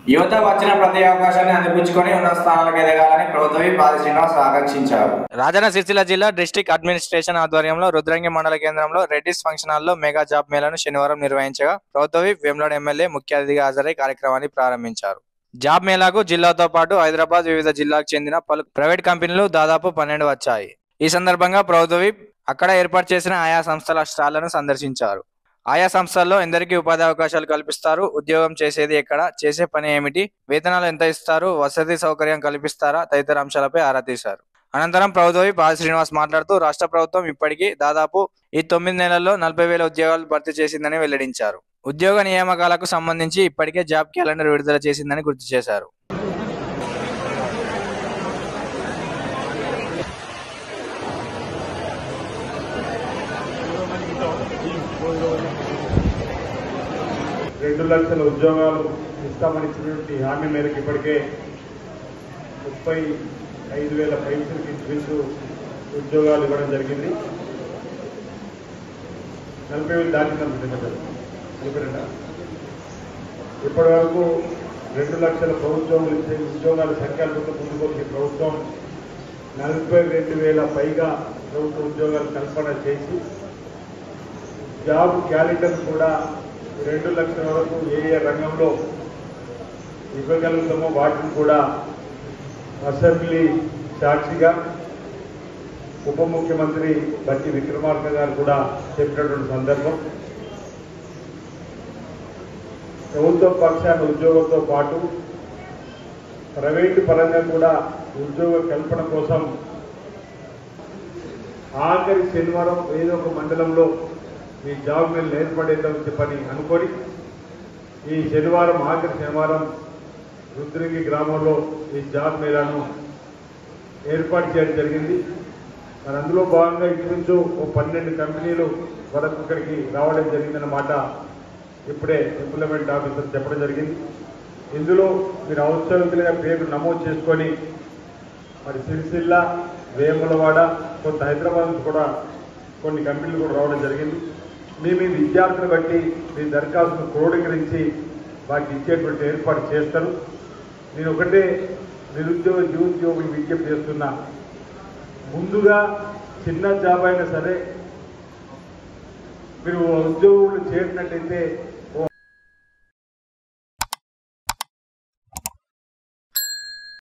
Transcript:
యువత వచ్చిన ప్రతి అవకాశాన్ని అందిపుచ్చుకొని ఉన్న స్థానాలకు ఎదగాలని ప్రభుత్వ పాది శ్రీనివాస్ ఆకాంక్షించారు రాజన్న సిరిసిల్ల జిల్లా డిస్టిక్ అడ్మినిస్ట్రేషన్ ఆధ్వర్యంలో రుద్రంగి మండల కేంద్రంలో రెడ్డిస్ ఫంక్షన్ హాల్లో మెగా జాబ్ మేళను శనివారం నిర్వహించగా ప్రభుత్వ వేములాడ ఎమ్మెల్యే ముఖ్య అతిథిగా హాజరై కార్యక్రమాన్ని ప్రారంభించారు జాబ్ మేళాకు జిల్లాతో పాటు హైదరాబాద్ వివిధ జిల్లాకు చెందిన పలు ప్రైవేట్ కంపెనీలు దాదాపు పన్నెండు వచ్చాయి ఈ సందర్భంగా ప్రభుత్వ అక్కడ ఏర్పాటు చేసిన ఆయా సంస్థల స్టాళ్లను సందర్శించారు ఆయా సంస్థల్లో ఎందరికీ ఉపాధి అవకాశాలు కల్పిస్తారు ఉద్యోగం చేసేది ఎక్కడ చేసే పని ఏమిటి వేతనాలు ఎంత ఇస్తారు వసతి సౌకర్యం కల్పిస్తారా తదితర అంశాలపై ఆరా తీశారు అనంతరం ప్రభుత్వ పాది శ్రీనివాస్ మాట్లాడుతూ రాష్ట్ర ప్రభుత్వం ఇప్పటికీ దాదాపు ఈ తొమ్మిది నెలల్లో నలభై వేల ఉద్యోగాలు భర్తీ చేసిందని వెల్లడించారు ఉద్యోగ నియామకాలకు సంబంధించి ఇప్పటికే జాబ్ క్యాలెండర్ విడుదల చేసిందని గుర్తు చేశారు రెండు లక్షల ఉద్యోగాలు ఇస్తామని ఇచ్చినటువంటి హామీ మేరకు ఇప్పటికే ముప్పై ఐదు వేల పైసలకి ఇంచుమించు ఉద్యోగాలు ఇవ్వడం జరిగింది నలభై వేలు దాటిందనుకుంటుంది కదా నలభై రెండా ఇప్పటి వరకు రెండు లక్షల ప్రభుత్వం ఇచ్చే ఉద్యోగాల సంఖ్యలతో ముందుకు వచ్చే ప్రభుత్వం నలభై రెండు వేల పైగా ప్రభుత్వ ఉద్యోగాలు కల్పన చేసి జాబ్ క్యాలెండర్ కూడా రెండు లక్షల వరకు ఏ ఏ రంగంలో ఇవ్వగలుగుతామో వాటిని కూడా అసెంబ్లీ సాక్షిగా ఉప ముఖ్యమంత్రి బట్టి విక్రమార్క గారు కూడా చెప్పినటువంటి సందర్భం ప్రభుత్వ పక్షాన ఉద్యోగంతో పాటు ప్రైవేటు పరంగా కూడా ఉద్యోగ కల్పన కోసం ఆఖరి శనివారం ఏదో ఒక మండలంలో ఈ జాబ్ మీద ఏర్పడేద్దామని చెప్పని అనుకొని ఈ శనివారం ఆఖరి శనివారం రుద్రంగి గ్రామంలో ఈ జాబ్ మేళాను ఏర్పాటు చేయడం జరిగింది మరి అందులో భాగంగా ఇంచుమించు ఓ పన్నెండు కంపెనీలు వరకు ఇక్కడికి రావడం జరిగిందన్నమాట ఇప్పుడే ఇంప్లిమెంట్ ఆఫీసర్ చెప్పడం జరిగింది ఇందులో మీరు అవసరతులుగా పేరు నమోదు చేసుకొని మరి సిరిసిల్ల వేములవాడ కొంత హైదరాబాద్ నుంచి కూడా కొన్ని కంపెనీలు కూడా రావడం జరిగింది మీ మీ విద్యార్థులు బట్టి మీ దరఖాస్తును క్రోడీకరించి వాటికి ఇచ్చేటువంటి ఏర్పాటు చేస్తారు నేను ఒకటే నిరుద్యోగ నిరుద్యోగులు విజ్ఞప్తి చేస్తున్నా ముందుగా చిన్న జాబ్ అయినా సరే మీరు ఉద్యోగులు చేరినట్టయితే